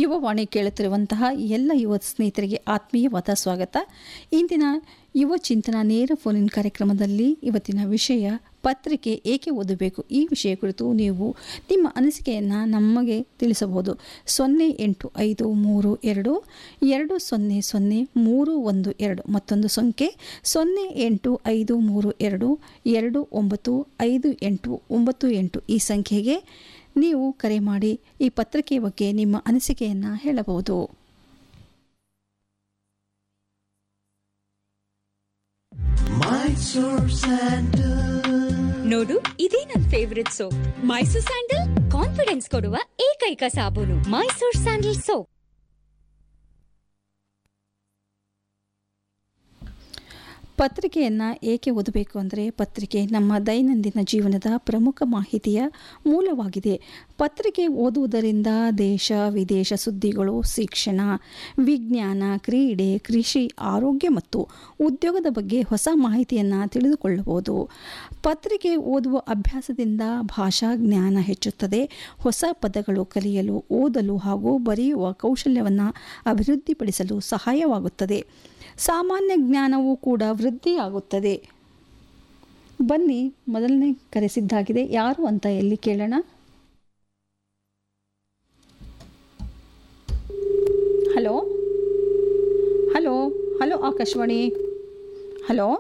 ಯುವವಾಣಿ ಕೇಳುತ್ತಿರುವಂತಹ ಎಲ್ಲ ಯುವ ಸ್ನೇಹಿತರಿಗೆ ಆತ್ಮೀಯವಾದ ಸ್ವಾಗತ ಇಂದಿನ ಯುವ ಚಿಂತನ ನೇರ ಫೋನಿನ್ ಕಾರ್ಯಕ್ರಮದಲ್ಲಿ ಇವತ್ತಿನ ವಿಷಯ ಪತ್ರಿಕೆ ಏಕೆ ಓದಬೇಕು ಈ ವಿಷಯ ಕುರಿತು ನೀವು ನಿಮ್ಮ ಅನಿಸಿಕೆಯನ್ನು ನಮಗೆ ತಿಳಿಸಬಹುದು ಸೊನ್ನೆ ಎಂಟು ಐದು ಮೂರು ಎರಡು ಎರಡು ಸೊನ್ನೆ ಸೊನ್ನೆ ಮೂರು ಒಂದು ಎರಡು ಮತ್ತೊಂದು ಸಂಖ್ಯೆ ಸೊನ್ನೆ ಎಂಟು ಐದು ಮೂರು ಎರಡು ಎರಡು ಒಂಬತ್ತು ಐದು ಎಂಟು ಒಂಬತ್ತು ಎಂಟು ಈ ಸಂಖ್ಯೆಗೆ ನೀವು ಕರೆ ಮಾಡಿ ಈ ಪತ್ರಿಕೆ ಬಗ್ಗೆ ನಿಮ್ಮ ಅನಿಸಿಕೆಯನ್ನು ಹೇಳಬಹುದು ನೋಡು ಇದೇ ನನ್ favourite soap Mysore sandal confidence ಕೊಡುವ ಏಕೈಕ ಸಾಬೂನು ಮೈಸೂರ್ ಸ್ಯಾಂಡಲ್ ಸೋಪ್ ಪತ್ರಿಕೆಯನ್ನು ಏಕೆ ಓದಬೇಕು ಅಂದರೆ ಪತ್ರಿಕೆ ನಮ್ಮ ದೈನಂದಿನ ಜೀವನದ ಪ್ರಮುಖ ಮಾಹಿತಿಯ ಮೂಲವಾಗಿದೆ ಪತ್ರಿಕೆ ಓದುವುದರಿಂದ ದೇಶ ವಿದೇಶ ಸುದ್ದಿಗಳು ಶಿಕ್ಷಣ ವಿಜ್ಞಾನ ಕ್ರೀಡೆ ಕೃಷಿ ಆರೋಗ್ಯ ಮತ್ತು ಉದ್ಯೋಗದ ಬಗ್ಗೆ ಹೊಸ ಮಾಹಿತಿಯನ್ನು ತಿಳಿದುಕೊಳ್ಳಬಹುದು ಪತ್ರಿಕೆ ಓದುವ ಅಭ್ಯಾಸದಿಂದ ಭಾಷಾ ಜ್ಞಾನ ಹೆಚ್ಚುತ್ತದೆ ಹೊಸ ಪದಗಳು ಕಲಿಯಲು ಓದಲು ಹಾಗೂ ಬರೆಯುವ ಕೌಶಲ್ಯವನ್ನು ಅಭಿವೃದ್ಧಿಪಡಿಸಲು ಸಹಾಯವಾಗುತ್ತದೆ ಸಾಮಾನ್ಯ ಜ್ಞಾನವೂ ಕೂಡ ವೃದ್ಧಿಯಾಗುತ್ತದೆ ಬನ್ನಿ ಮೊದಲನೇ ಕರೆಸಿದ್ದಾಗಿದೆ ಯಾರು ಅಂತ ಎಲ್ಲಿ ಕೇಳೋಣ hello hello hello Akashvani hello